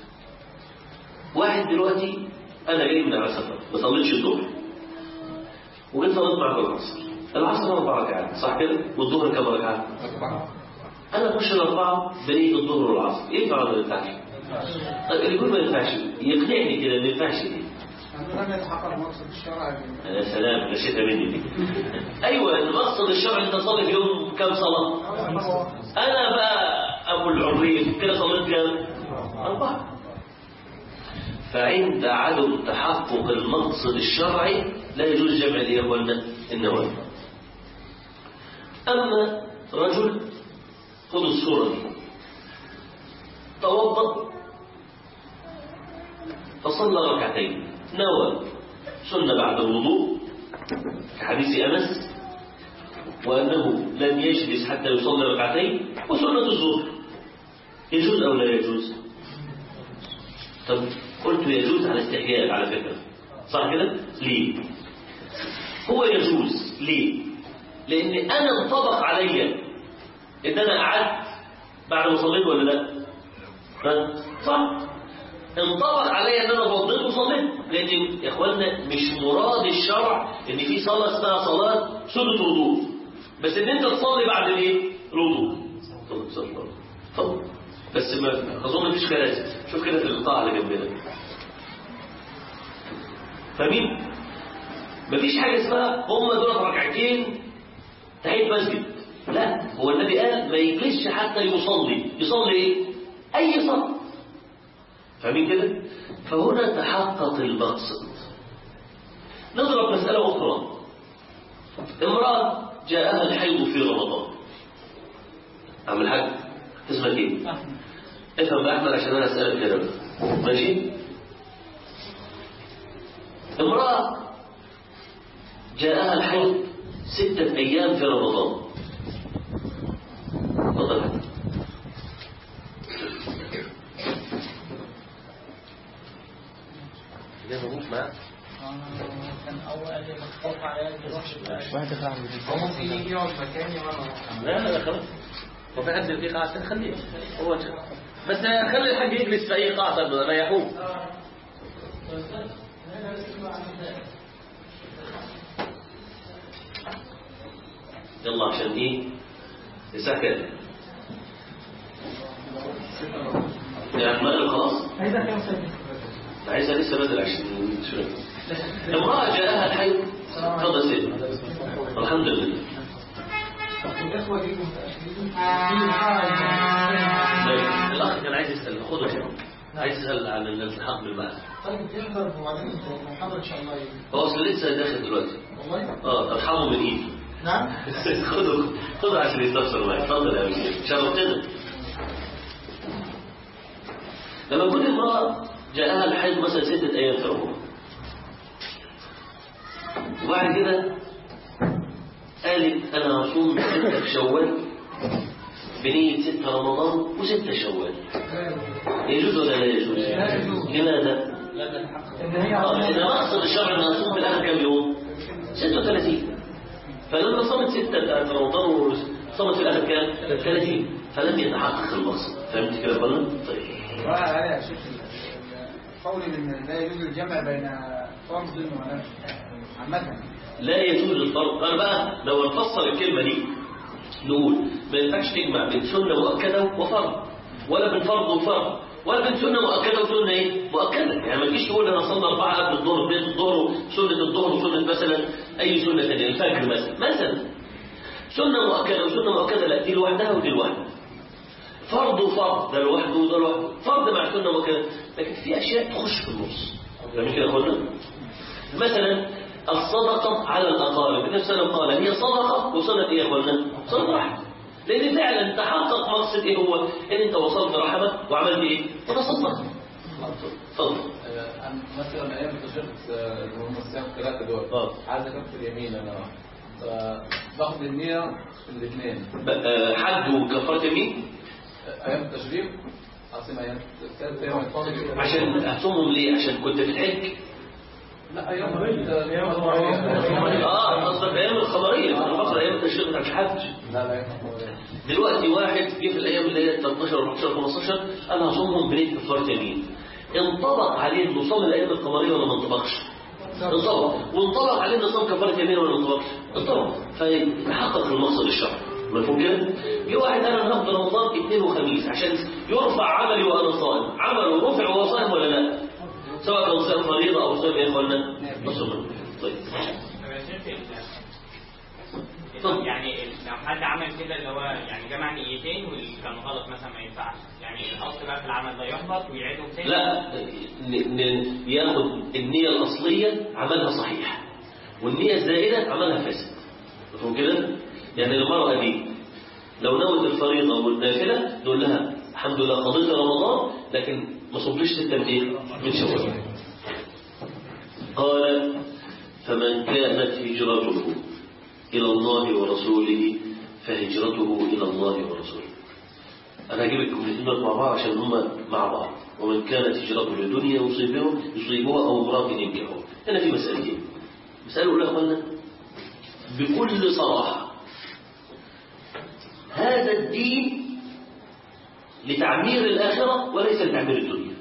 Speaker 1: واحد دلوقتي انا جاي من على سفر ما صليتش الظهر وجيت صليت معاك العصر العصر اربع ركعات صح كده والظهر كم ركعه انا اخش الاربعه بنيه الظهر والعصر ينفع ولا ما ينفعش طيب اللي يقول ما ينفعش يقنعني كده ما ينفعش ليه
Speaker 2: لم يتحقق مقصد الشرع
Speaker 1: يا سلام غشيتها مني دي ايوه المقصد الشرعي انت تصلي في يوم كم صلاه انا بقى ابو العريف كده صليت كام اربعه فعند عدم تحقق المقصد الشرعي لا يجوز جمع الايه قلنا النوافل اما رجل خذوا الصوره دي توضا فصلى ركعتين نوى سنه بعد الوضوء كحديث أنس وأنه لم يجلس حتى يصلي ركعتين وسنة الظهر يجوز أو لا يجوز طب قلت يجوز على استحياء على فكرة صح كده ليه هو يجوز ليه لأن أنا انطبق عليا إن أنا قعدت بعد ما صليت ولا لا ها؟ صح انطبق عليا ان انا فضيت وصليت لان يا اخوانا مش مراد الشرع ان في صلاه اسمها صلاه سنه وضوء بس ان انت تصلي بعد الايه الوضوء طب صلى الله طب بس ما اظن مفيش كراسي شوف كده في القطاع اللي جنبنا فاهمين مفيش حاجه اسمها هم دول ركعتين تحيه مسجد لا هو النبي قال ما يجلسش حتى يصلي يصلي ايه اي صلاه فاهمين كده فهنا تحقق المقصد نضرب مسألة أخرى امرأة جاءها الحيض في رمضان عم الحاج اسمك ايه افهم بقى احمد عشان انا اسألك كده ماشي امرأة جاءها الحيض ستة أيام في رمضان تفضل حاج ليه مبوك معاك
Speaker 2: كان اول مخطوط عليا الجراح
Speaker 4: واحد يخلع عن
Speaker 2: هو ممكن يجي يقعد مكاني وانا
Speaker 1: لا لا لا خلاص هو في حد في قاعة خليه هو بس خلي الحاج يجلس في أي قاعة طيب ريحوه يلا عشان ايه يسكت يعني مقلب خلاص
Speaker 2: عايزك كام سنه
Speaker 1: عايزها لسه بدري عشان شوية امرأة جاءها الحي تفضل سيدي الحمد لله
Speaker 2: الاخوه دي متاكدين
Speaker 1: طيب، الأخ كان عايز يسأل خده كده عايز يسأل عن الالتحاق بالبعث
Speaker 2: طيب تحضر وبعدين المحاضره ان شاء الله يجي.
Speaker 1: هو أصل لسه داخل دلوقتي
Speaker 2: والله
Speaker 1: اه ارحمه من ايدي
Speaker 2: نعم
Speaker 1: خده خده عشان يستفسر معاك اتفضل يا أبي شرفتنا لما كل امرأة جاءها الحيض مثلا ستة أيام في رمضان وبعد كده قالت أنا هصوم ستة في شوال بنية ستة رمضان وستة شوال يجوز ولا لا يجوز؟
Speaker 2: لا يجوز.
Speaker 1: لماذا؟
Speaker 2: ان هي
Speaker 1: آه، إذا مقصد الشرع أن أصوم في الآخر كم يوم؟ 36 فلما صامت ستة بتاعت رمضان وصامت في الآخر كام؟ 30 فلم يتحقق المقصد فهمت كده يا فندم؟ طيب
Speaker 2: وقع عليها يا شيخ قولي ان لا يجوز الجمع بين فرض ونفل عامه
Speaker 1: لا يجوز الفرق انا بقى لو نفصل الكلمه دي نقول ما ينفعش تجمع بين سنه مؤكده وفرض ولا بين فرض وفرض ولا بين سنه مؤكده وسنه ايه مؤكده يعني ما تجيش تقول انا اصلي اربعه قبل الظهر بين الظهر سنه الظهر وسنه مثلا اي سنه ثانيه الفجر مثلا مثلا سنه مؤكده وسنه مؤكده لا دي لوحدها ودي لوحدها فرض وفرض ده لوحده وده لوحده فرض مع سنه مؤكده لكن في اشياء تخش في النص فاهمين كده يا اخوانا مثلا الصدقة على الأقارب النبي صلى الله عليه وسلم قال هي صدقة وصلت إيه يا أخوانا؟ صلت رحم لأن فعلا تحقق مقصد إيه هو؟ إن أنت وصلت رحمك وعملت إيه؟ وتصدقت اتفضل
Speaker 5: مثلا ايام التشخيص اللي هم الصيام الثلاثه دول
Speaker 1: آه.
Speaker 5: عايز اكفر يمين انا باخد النية في الاثنين
Speaker 1: ب- آه، حد وكفارة يمين
Speaker 5: ايام التشريق اقسم ايام ثلاث ايام الفاضل
Speaker 1: عشان هتصومهم ليه؟ عشان كنت في الحج
Speaker 5: لا ايام ايام
Speaker 1: اه قصدك ايام الخمريه انا بقرا ايام التشريق بتاع الحج
Speaker 5: لا لا ايام
Speaker 1: دلوقتي واحد جه في الايام اللي هي 13 14 15 انا هصومهم بنيه كفاره يمين انطبق عليه انه صام الايام القمريه ولا ما انطبقش؟ انطبق وانطبق عليه انه صام كفاره يمين ولا ما انطبقش؟ انطبق فيحقق المقصد الشرعي مفهوم كده؟ جه واحد قال انا هاخد رمضان اثنين وخميس عشان يرفع عملي وانا صائم عمله رفع وهو صائم ولا لا؟ سواء كان صيام فريضه او صيام ايه يا اخوانا؟ نصوم طيب
Speaker 6: طب يعني لو حد عمل كده اللي هو يعني جمع نيتين واللي كان غلط مثلا ما ينفعش يعني الاصل بقى في العمل ده يحبط ويعيده تاني
Speaker 1: لا ن- ن- ياخد النية الأصلية عملها صحيح والنية الزائدة عملها فاسد مفهوم كده؟ يعني المرأة دي لو نوت الفريضة والنافلة نقول لها الحمد لله قضيت رمضان لكن ما صبليش ستة من ايه؟ من شوال قال فمن كانت هجرته إلى الله ورسوله فهجرته إلى الله ورسوله أنا هجيب الجملتين دول مع بعض عشان هما مع بعض ومن كانت هجرته لدنيا يصيبه يصيبها أو امرأة ينكحها هنا في مسألتين مسألة الأولى يا أخوانا بكل صراحة هذا الدين لتعمير الآخرة وليس لتعمير الدنيا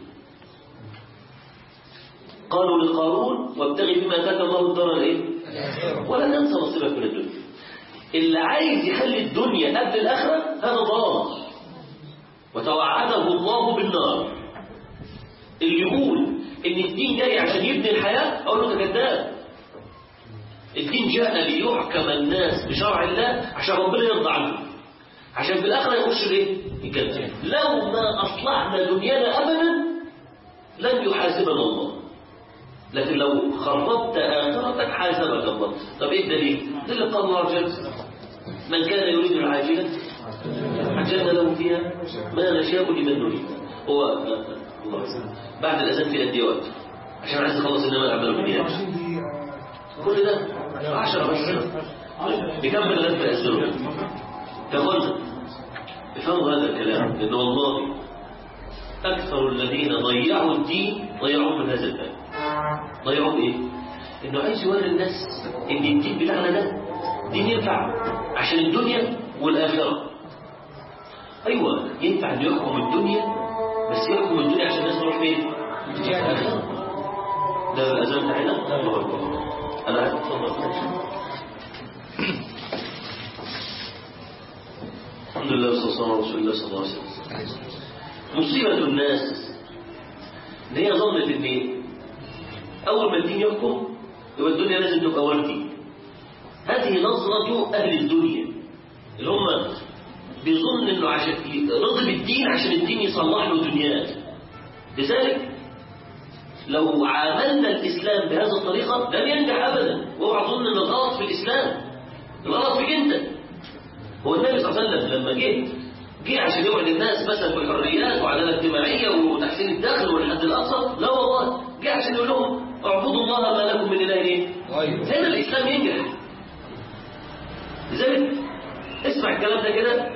Speaker 1: قالوا لقارون وابتغي بما اتاك الله الدار الايه ولا تنسى نصيبك من الدنيا اللي عايز يخلي الدنيا قبل الاخره هذا ضال وتوعده الله بالنار اللي يقول ان الدين جاي عشان يبني الحياه اقول له ده كذاب الدين جاء ليحكم الناس بشرع الله عشان ربنا يرضى عنه عشان في الاخره يخش الايه الجنه لو ما اصلحنا دنيانا ابدا لن يحاسبنا الله لكن لو خربت آخرتك حاسبك الله طب ايه الدليل؟ ده اللي قال الله عز وجل من كان يريد العاجلة عجلنا له فيها ما نشاء لمن نريد هو الله بعد الأذان في قد وقت عشان عايز اخلص انما الاعمال بالنيات كل ده 10 بس بكمل لغايه ما يأذنوا كمان افهموا هذا الكلام لأن والله أكثر الذين ضيعوا الدين ضيعوه من هذا الباب ضيعوه إيه؟ إنه عايز يوري الناس إن الدين بتاعنا ده دين ينفع عشان الدنيا والآخرة أيوة ينفع إنه يحكم الدنيا بس يحكم الدنيا عشان الناس تروح فين؟ الآخرة ده الأذان بتاعنا؟ الله أكبر أنا عايز أتفضل الحمد لله والصلاة والسلام على رسول الله صلى الله عليه وسلم مصيبة الناس ان هي ظنت ان اول ما الدين يحكم يبقى الدنيا لازم تبقى وردي هذه نظرة اهل الدنيا اللي هم بيظن انه عشان رضي بالدين عشان الدين يصلح له دنياه لذلك لو عاملنا الاسلام بهذه الطريقه لن ينجح ابدا واوعى تظن ان الغلط في الاسلام الغلط فيك انت هو النبي صلى الله عليه وسلم لما جه جه عشان يوعد الناس مثلا بالحريات وعداله اجتماعيه وتحسين الدخل والحد الاقصى لا والله جه عشان يقول لهم اعبدوا الله ما لكم من اله ايه هنا الاسلام ينجح لذلك اسمع الكلام ده كده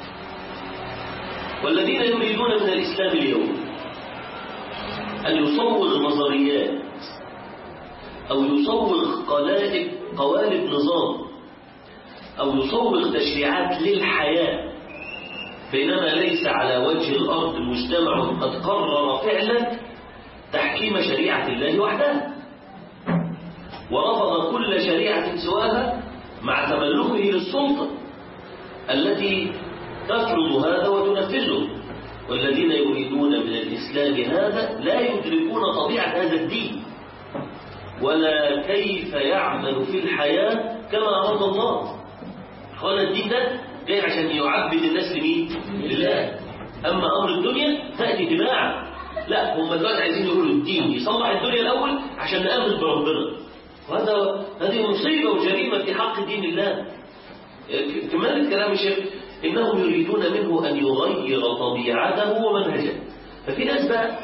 Speaker 1: والذين يريدون من الاسلام اليوم ان يصوغ نظريات او يصوغ قالب قوالب نظام او يصوغ تشريعات للحياه بينما ليس على وجه الأرض مجتمع قد قرر فعلا تحكيم شريعة الله وحدها ورفض كل شريعة سواها مع تملكه للسلطة التي تفرض هذا وتنفذه والذين يريدون من الإسلام هذا لا يدركون طبيعة هذا الدين ولا كيف يعمل في الحياة كما أراد الله قال الدين ده جاي عشان يعبد الناس لمين؟ لله أما أمر الدنيا تأتي تباعا لا هم دلوقتي عايزين يقولوا الدين يصلح الدنيا الأول عشان نآمن بربنا وهذا هذه مصيبة وجريمة في حق دين الله كمان كلام الشيخ إنهم يريدون منه أن يغير طبيعته ومنهجه ففي ناس بقى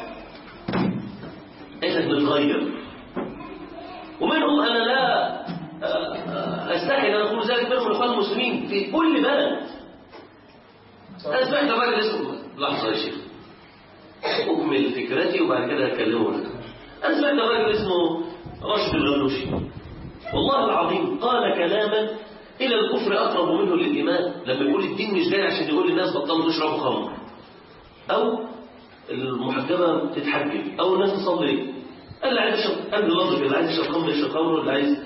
Speaker 1: قالت بتغير ومنهم أنا لا أستحي أن أقول ذلك منهم الإخوان المسلمين في كل بلد أنا سمعت الراجل اسمه لحظة يا شيخ أكمل فكرتي وبعد كده هكلمه لك أنا سمعت الراجل اسمه راشد الغنوشي والله العظيم قال كلاما إلى الكفر أقرب منه للإيمان لما يقول الدين مش جاي عشان يقول للناس بطلوا تشربوا خمر أو المحجبة تتحجب أو الناس تصلي اللي عايز يشرب قبل لفظ اللي عايز يشرب خمر يشرب خمر واللي عايز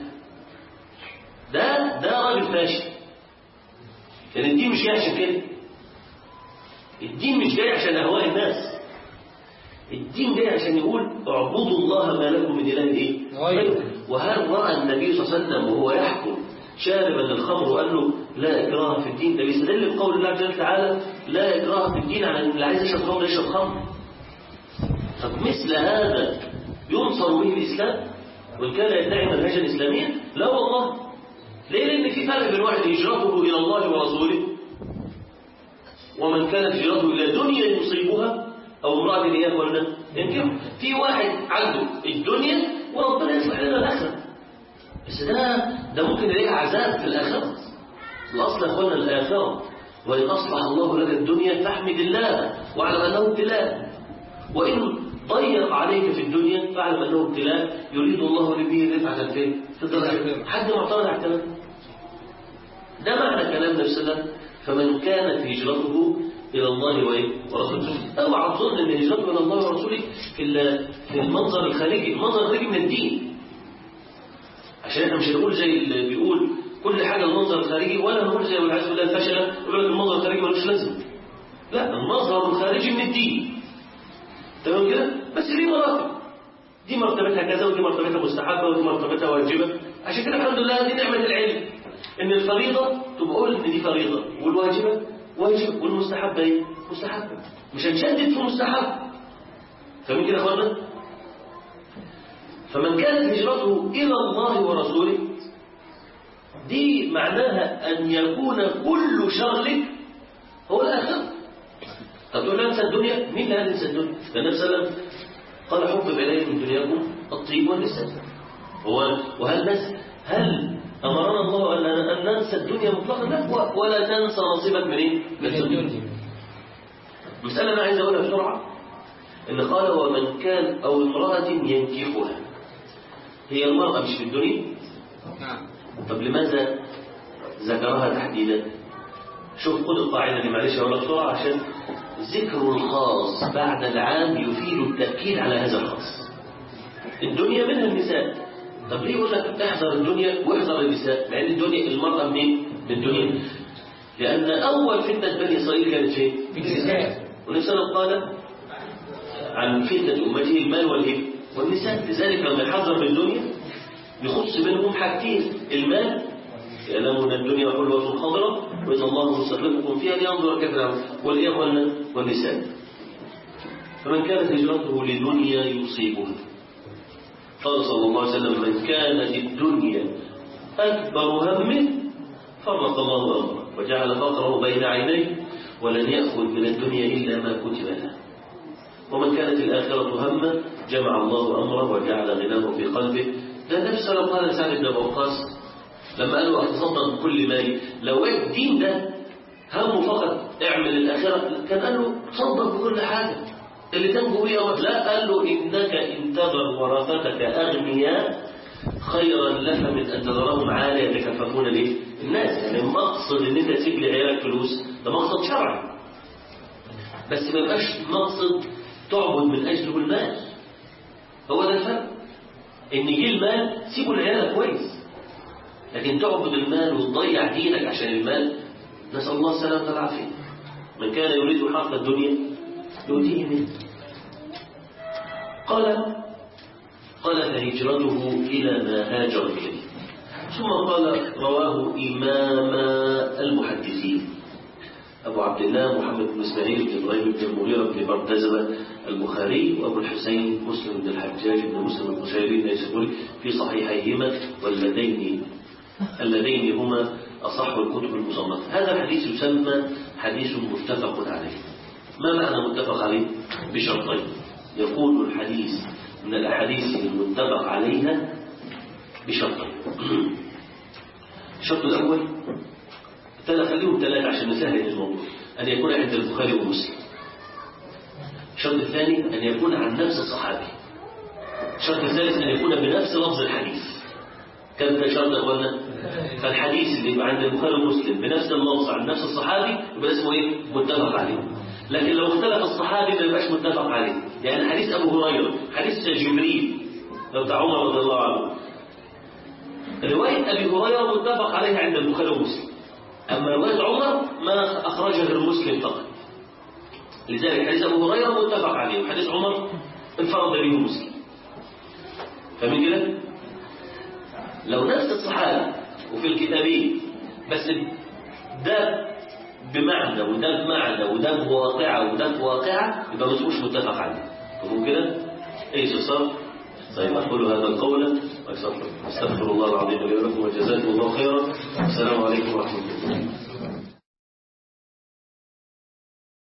Speaker 1: ده ده راجل فاشل يعني الدين مش جاي عشان كده الدين مش جاي عشان اهواء الناس الدين جاي عشان يقول اعبدوا الله ما لكم من اله ايه
Speaker 5: غيره.
Speaker 1: وهل راى النبي صلى الله عليه وسلم وهو يحكم شاربا للخمر وقال له لا اكراه في الدين ده بيستدل بقول الله جل وعلا لا اكراه في الدين على ان اللي عايز يشرب خمر يشرب خمر طب مثل هذا ينصر به الاسلام وان كان يدعي منهجا اسلاميا لا والله ليه لان في فرق بين واحد هجرته الى الله ورسوله ومن كانت هجرته الى دنيا يصيبها او امراه اياه ولا يمكن في واحد عنده الدنيا وربنا يصلح لنا الاخره بس ده ده ممكن يلاقي عذاب في الآخرة الأصل يا أخوانا الآخرة وإن أصلح الله لك الدنيا فاحمد الله واعلم أنه ابتلاء وإن ضيق عليك في الدنيا فاعلم أنه ابتلاء يريد الله به رفعة فين؟ في الدرجة حد معترض على الكلام ده معنى كلام النبي صلى الله عليه وسلم فمن كانت هجرته إلى الله وإيه؟ ورسوله اوعى تظن أن هجرته إلى الله ورسوله في ال- في المنظر الخارجي المنظر الخارجي من الدين عشان احنا مش هنقول زي اللي بيقول كل حاجة المنظر الخارجي ولا نقول زي والعياذ بالله الفشلة يقول لك المنظر الخارجي ملوش لازمة لا المظهر الخارجي من الدين تمام كده بس ليه مراتب دي مرتبتها كذا ودي مرتبتها مستحبة ودي مرتبتها واجبة عشان كده الحمد لله دي نعمة العلم ان الفريضة تبقى قول ان دي فريضة والواجبة واجب والمستحبة ايه مستحبة مش هنشدد في مستحب فاهمين كده يا اخوانا فمن كانت هجرته إلى الله ورسوله دي معناها أن يكون كل شغلك هو الآخرة طب تقول لا انسى الدنيا مين اللي قال انسى الدنيا ده النبي صلى الله عليه وسلم قال حبب إليه من دنياكم الطيب والنساء هو وهل بس هل أمرنا الله أن أن ننسى الدنيا مطلقا لا و- ولا تنسى نصيبك من إيه؟ من الدنيا مسألة أنا عايز أقولها بسرعة إن قال ومن كان أو امرأة ينكحها هي المرأة مش في الدنيا
Speaker 5: نعم
Speaker 1: طب لماذا ذكرها تحديدا شوف خد القاعدة دي معلش أقولها بسرعة عشان ذكر الخاص بعد العام يفيد التأكيد على هذا الخاص الدنيا منها النساء طب ليه يقول لك احذر الدنيا واحذر النساء مع ان الدنيا المرأة منين؟ من الدنيا لأن أول فتنة بني إسرائيل كانت فين؟
Speaker 2: في النساء
Speaker 1: والنبي صلى الله عليه وسلم قال عن فتنة أمته المال والإيه؟ والنساء لذلك لما يحذر من الدنيا يخص منهم حاجتين المال يعلمون الدنيا حلوة خضراء وإن الله مسرفكم فيها لينظر كيف نعمل والإيه والن- والنساء فمن كانت هجرته لدنيا يصيبها قال صلى الله عليه وسلم من كانت الدنيا أكبر همه فرق الله أمره وجعل فقره بين عينيه ولن يأخذ من الدنيا إلا ما كتب له ومن كانت الآخرة همه جمع الله أمره وجعل غناه في قلبه ده النبي صلى الله عليه وسلم قال لسعد بن أبي وقاص لما قال له اتصدق بكل مالي لو الدين ده همه فقط اعمل الآخرة كان قال له تصدق بكل حاجة اللي تنجو بيه أمرك لا قال له إنك إن تذر ورثتك أغنياء خيرا لك من أن تذرهم عالة يتكففون ليه؟ الناس يعني المقصد إن أنت تسيب لعيالك فلوس ده مقصد شرعي بس ما يبقاش مقصد تعبد من أجله المال هو ده الفرق إن جه المال سيبه لعيالك كويس لكن تعبد المال وتضيع دينك عشان المال نسأل الله السلامة والعافية من كان يريد حرث الدنيا يؤتيه منه قال قال فهجرته إلى ما هاجر إليه ثم قال رواه إمام المحدثين أبو عبد الله محمد بن إسماعيل بن إبراهيم بن المغيرة بن بردزبة البخاري وأبو الحسين مسلم بن الحجاج بن مسلم القشيري النيسابوري في صحيحيهما واللذين اللذين هما أصح الكتب المصنفة هذا الحديث يسمى حديث متفق عليه ما معنى متفق عليه؟ بشرطين يكون الحديث من الأحاديث المتفق عليها بشرطين الشرط الأول ثلاثة خليهم ثلاثة عشان نسهل الموضوع أن يكون عند البخاري ومسلم الشرط الثاني أن يكون عن نفس الصحابي الشرط الثالث أن يكون بنفس لفظ الحديث كم ده شرط يا اخوانا فالحديث اللي يبقى عند البخاري ومسلم بنفس اللفظ عن نفس الصحابي يبقى اسمه ايه متفق عليه لكن لو اختلف الصحابي ما يبقاش متفق عليه يعني حديث ابو هريره حديث جبريل لو بتاع عمر رضي الله عنه روايه ابي هريره متفق عليها عند البخاري ومسلم اما روايه عمر ما اخرجها غير مسلم فقط لذلك حديث ابو هريره متفق عليه وحديث عمر انفرد به مسلم فاهمين كده لو نفس الصحابة وفي الكتابين بس ده بمعنى وده بمعنى وده بواقعة وده بواقعة يبقى ما اسموش متفق عليه تقول كده ايش صار طيب اقول هذا القول واستغفر استغفر الله العظيم لي ولكم وجزاكم الله خيرا السلام عليكم ورحمه الله